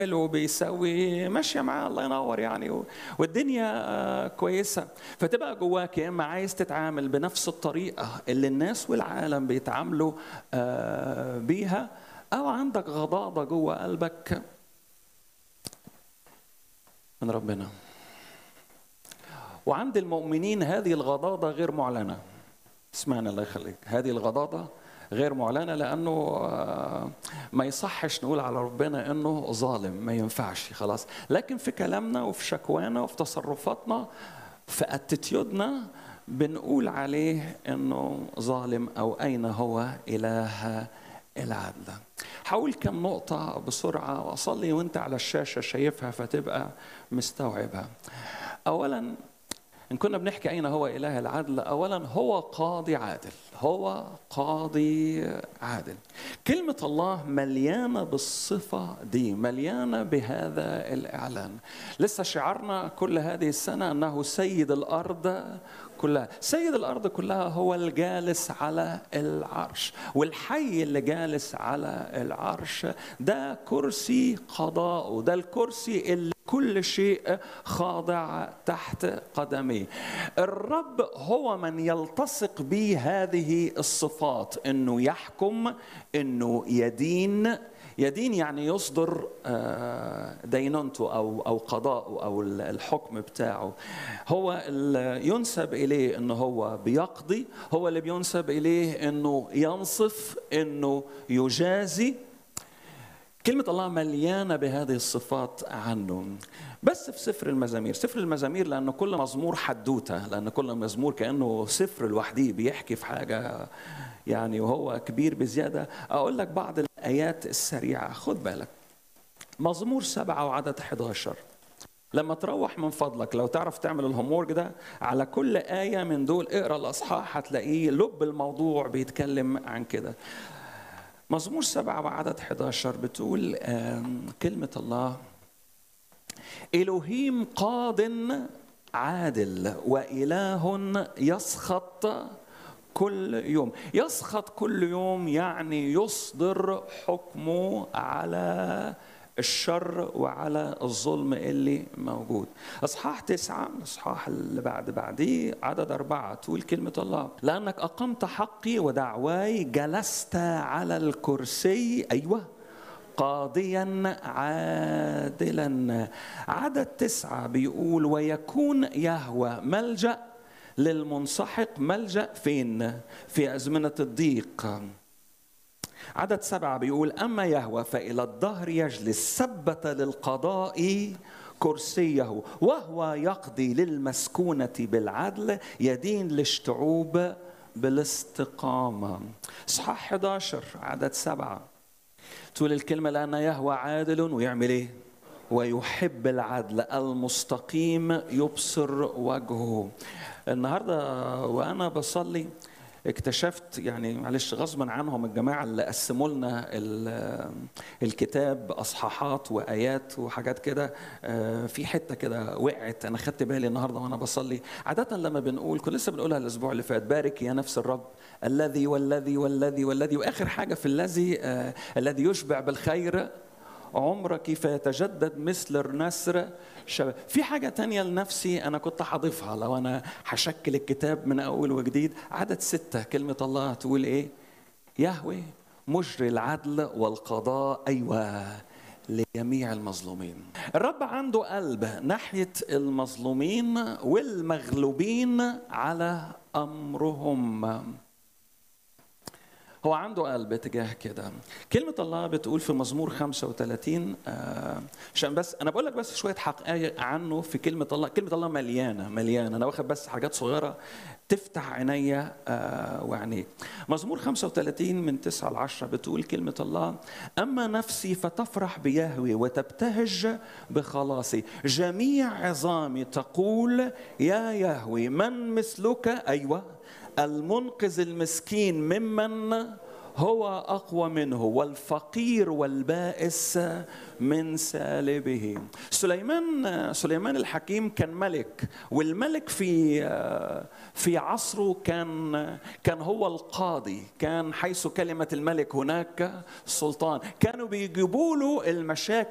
وبيسوي ماشيه معاه الله ينور يعني و- والدنيا آه، كويسه فتبقى جواك يا اما عايز تتعامل بنفس الطريقه اللي الناس والعالم بيتعاملوا آه، بيها او عندك غضاضه جوه قلبك من ربنا وعند المؤمنين هذه الغضاضه غير معلنه اسمعنا الله يخليك هذه الغضاضه غير معلنه لانه آه، ما يصحش نقول على ربنا انه ظالم ما ينفعش خلاص لكن في كلامنا وفي شكوانا وفي تصرفاتنا في اتيتيودنا بنقول عليه انه ظالم او اين هو اله العدل حاول كم نقطة بسرعة وأصلي وأنت على الشاشة شايفها فتبقى مستوعبها أولا إن كنا بنحكي أين هو إله العدل أولا هو قاضي عادل هو قاضي عادل كلمة الله مليانة بالصفة دي مليانة بهذا الإعلان لسه شعرنا كل هذه السنة أنه سيد الأرض كلها سيد الأرض كلها هو الجالس على العرش والحي اللي جالس على العرش ده كرسي قضاءه ده الكرسي اللي كل شيء خاضع تحت قدميه الرب هو من يلتصق به هذه الصفات انه يحكم انه يدين يدين يعني يصدر آه، دينونته او او قضاءه او الحكم بتاعه هو اللي ينسب اليه انه هو بيقضي هو اللي بينسب اليه انه ينصف انه يجازي كلمة الله مليانة بهذه الصفات عنه بس في سفر المزامير سفر المزامير لأن كل مزمور حدوتة لأن كل مزمور كأنه سفر لوحده بيحكي في حاجة يعني وهو كبير بزيادة أقول لك بعض الآيات السريعة خد بالك مزمور سبعة وعدد 11 لما تروح من فضلك لو تعرف تعمل الهومورك ده على كل آية من دول اقرا الأصحاح هتلاقيه لب الموضوع بيتكلم عن كده مزمور سبعة وعدد 11 بتقول آم، كلمة الله إلهيم قاض عادل وإله يسخط كل يوم يسخط كل يوم يعني يصدر حكمه على الشر وعلى الظلم اللي موجود اصحاح تسعة الاصحاح اللي بعد بعديه عدد أربعة تقول كلمة الله لأنك أقمت حقي ودعواي جلست على الكرسي أيوه قاضيا عادلا عدد تسعة بيقول ويكون يهوى ملجأ للمنسحق ملجأ فين في أزمنة الضيق عدد سبعة بيقول أما يهوى فإلى الدهر يجلس ثبت للقضاء كرسيه وهو يقضي للمسكونة بالعدل يدين للشعوب بالاستقامة إصحاح 11 عدد سبعة تقول الكلمة لأن يهوى عادل ويعمل إيه؟ ويحب العدل المستقيم يبصر وجهه النهارده وانا بصلي اكتشفت يعني معلش غصبا عنهم الجماعه اللي قسموا لنا ال- الكتاب اصحاحات وايات وحاجات كده آه، في حته كده وقعت انا خدت بالي النهارده وانا بصلي عاده لما بنقول كنا لسه بنقولها الاسبوع اللي فات بارك يا نفس الرب الذي والذي والذي والذي واخر حاجه في الذي آه، الذي يشبع بالخير عمرك فيتجدد مثل النسر شباب في حاجة تانية لنفسي أنا كنت هضيفها لو أنا هشكل الكتاب من أول وجديد عدد ستة كلمة الله تقول إيه يهوي مجري العدل والقضاء أيوة لجميع المظلومين الرب عنده قلب ناحية المظلومين والمغلوبين على أمرهم هو عنده قلب تجاه كده كلمة الله بتقول في مزمور 35 آه، عشان بس أنا بقول لك بس شوية حقائق عنه في كلمة الله كلمة الله مليانة مليانة أنا واخد بس حاجات صغيرة تفتح عينيا آه، وعينيك مزمور 35 من 9 ل 10 بتقول كلمة الله أما نفسي فتفرح بيهوي وتبتهج بخلاصي جميع عظامي تقول يا يهوي من مثلك أيوة المنقذ المسكين ممن هو اقوى منه والفقير والبائس من سالبه سليمان سليمان الحكيم كان ملك والملك في في عصره كان كان هو القاضي كان حيث كلمه الملك هناك سلطان كانوا بيجيبوا له المشاكل